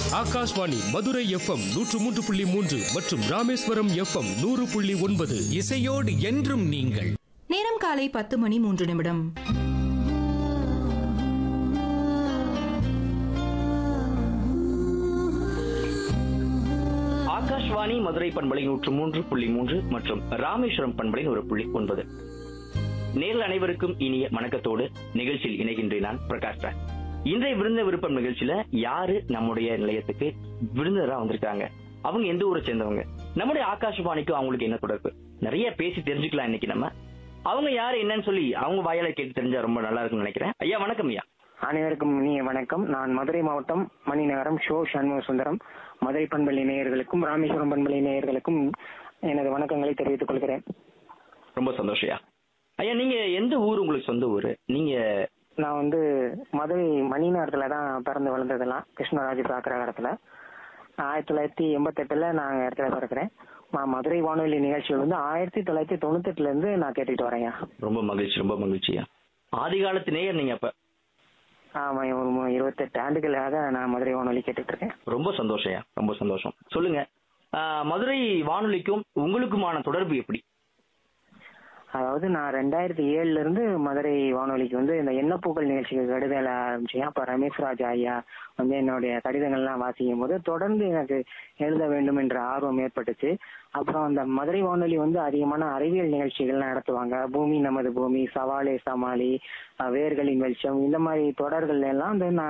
Akashvani Madurai FM நூற்று மூன்று புள்ளி மூன்று மற்றும் ராமேஸ்வரம் எஃப்எம் நூறு புள்ளி ஒன்பது இசையோடு என்றும் நீங்கள் நேரம் காலை பத்து மணி மூன்று நிமிடம் ஆகாஷ்வாணி மதுரை பண்பலை நூற்று மூன்று புள்ளி மூன்று மற்றும் ராமேஸ்வரம் பண்பலை ஒரு புள்ளி ஒன்பது நேரில் அனைவருக்கும் இனிய வணக்கத்தோடு நிகழ்ச்சியில் இணைகின்றேன் நான் பிரகாஷ் ராஜ் இன்றைய விருந்த விருப்பம் நிகழ்ச்சியில யாரு நம்முடைய நிலையத்துக்கு விருந்தினரா வந்திருக்காங்க அவங்க எந்த ஊரை சேர்ந்தவங்க நம்முடைய ஆகாஷ்வாணிக்கும் அவங்களுக்கு என்ன தொடர்பு நிறைய பேசி தெரிஞ்சுக்கலாம் இன்னைக்கு நம்ம அவங்க யாரு என்னன்னு சொல்லி அவங்க வாயால கேட்டு தெரிஞ்சா ரொம்ப நல்லா இருக்கும்னு நினைக்கிறேன் ஐயா வணக்கம் ஐயா அனைவருக்கும் இனிய வணக்கம் நான் மதுரை மாவட்டம் மணிநகரம் ஷோ சண்முக சுந்தரம் மதுரை பண்பலை நேயர்களுக்கும் ராமேஸ்வரம் பண்பலை நேயர்களுக்கும் எனது வணக்கங்களை தெரிவித்துக் கொள்கிறேன் ரொம்ப சந்தோஷம் ஐயா ஐயா நீங்க எந்த ஊர் உங்களுக்கு சொந்த ஊரு நீங்க நான் வந்து மதுரை மணிநகரத்துல தான் பிறந்து வளர்ந்ததெல்லாம் கிருஷ்ணராஜ் பிராக்கரகரத்துல ஆயிரத்தி தொள்ளாயிரத்தி எண்பத்தெட்டுல நான் இடத்துல பிறக்கிறேன் நான் மதுரை வானொலி நிகழ்ச்சிகள் வந்து ஆயிரத்தி தொள்ளாயிரத்தி தொண்ணூத்தெட்டுல இருந்து நான் கேட்டுட்டு வரேன் ரொம்ப மகிழ்ச்சி ரொம்ப மகிழ்ச்சியா ஆதி காலத்து நேயர் நீங்க அப்ப ஆமா ஒரு மு- இருபத்தெட்டு ஆண்டுகளாக நான் மதுரை வானொலி கேட்டுட்டு இருக்கேன் ரொம்ப சந்தோஷம்யா ரொம்ப சந்தோஷம் சொல்லுங்க ஆஹ், மதுரை வானொலிக்கும் உங்களுக்குமான தொடர்பு எப்படி அதாவது நான் ரெண்டாயிரத்தி ஏழுல இருந்து மதுரை வானொலிக்கு வந்து இந்த எண்ணப்பூக்கள் நிகழ்ச்சிக்கு கடிதம் ஆரம்பிச்சேன் அப்ப ரமேஷ் ராஜ் ஐயா வந்து என்னுடைய கடிதங்கள்லாம் வாசிக்கும் போது தொடர்ந்து எனக்கு எழுத வேண்டும் என்ற ஆர்வம் ஏற்பட்டுச்சு அப்புறம் அந்த மதுரை வானொலி வந்து அதிகமான அறிவியல் நிகழ்ச்சிகள் நடத்துவாங்க பூமி நமது பூமி சவாலே சமாளி அஹ் வேர்களின் வெளிச்சம் இந்த மாதிரி தொடர்கள் எல்லாம் வந்து நான்